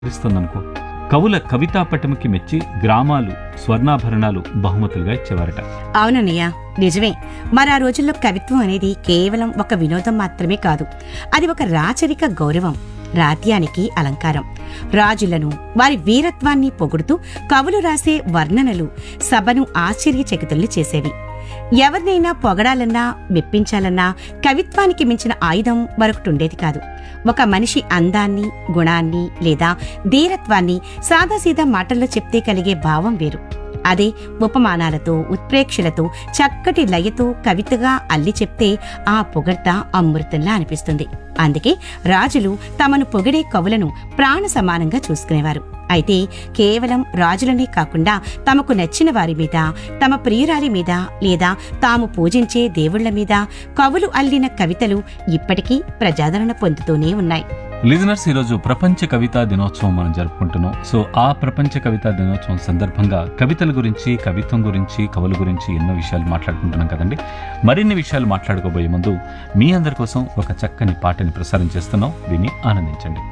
ఇస్తుందనుకో కవుల కవితా పటముకి మెచ్చి గ్రామాలు స్వర్ణాభరణాలు బహుమతులుగా ఇచ్చేవారట అవునన్నయ్య నిజమే మరి ఆ రోజుల్లో కవిత్వం అనేది కేవలం ఒక వినోదం మాత్రమే కాదు అది ఒక రాచరిక గౌరవం రాత్యానికి అలంకారం రాజులను వారి వీరత్వాన్ని పొగుడుతూ కవులు రాసే వర్ణనలు సభను ఆశ్చర్యచకితుల్ని చేసేవి ఎవరినైనా పొగడాలన్నా మెప్పించాలన్నా కవిత్వానికి మించిన ఆయుధం మరొకటి ఉండేది కాదు ఒక మనిషి అందాన్ని గుణాన్ని లేదా ధీరత్వాన్ని సాదాసీదా మాటల్లో చెప్తే కలిగే భావం వేరు అదే ఉపమానాలతో ఉత్ప్రేక్షలతో చక్కటి లయతో కవితగా అల్లి చెప్తే ఆ పొగడ్త అమృతంలా అనిపిస్తుంది అందుకే రాజులు తమను పొగిడే కవులను ప్రాణ సమానంగా చూసుకునేవారు అయితే కేవలం రాజులనే కాకుండా తమకు నచ్చిన వారి మీద తమ ప్రియురాలి మీద లేదా తాము పూజించే దేవుళ్ల మీద కవులు అల్లిన కవితలు ఇప్పటికీ ప్రజాదరణ పొందుతూనే ఉన్నాయి లిజనర్స్ ఈరోజు ప్రపంచ కవితా దినోత్సవం మనం జరుపుకుంటున్నాం సో ఆ ప్రపంచ కవితా దినోత్సవం సందర్భంగా కవితల గురించి కవిత్వం గురించి కవుల గురించి ఎన్నో విషయాలు మాట్లాడుకుంటున్నాం కదండి మరిన్ని విషయాలు మాట్లాడుకోబోయే ముందు మీ అందరి కోసం ఒక చక్కని పాటని ప్రసారం చేస్తున్నాం విని ఆనందించండి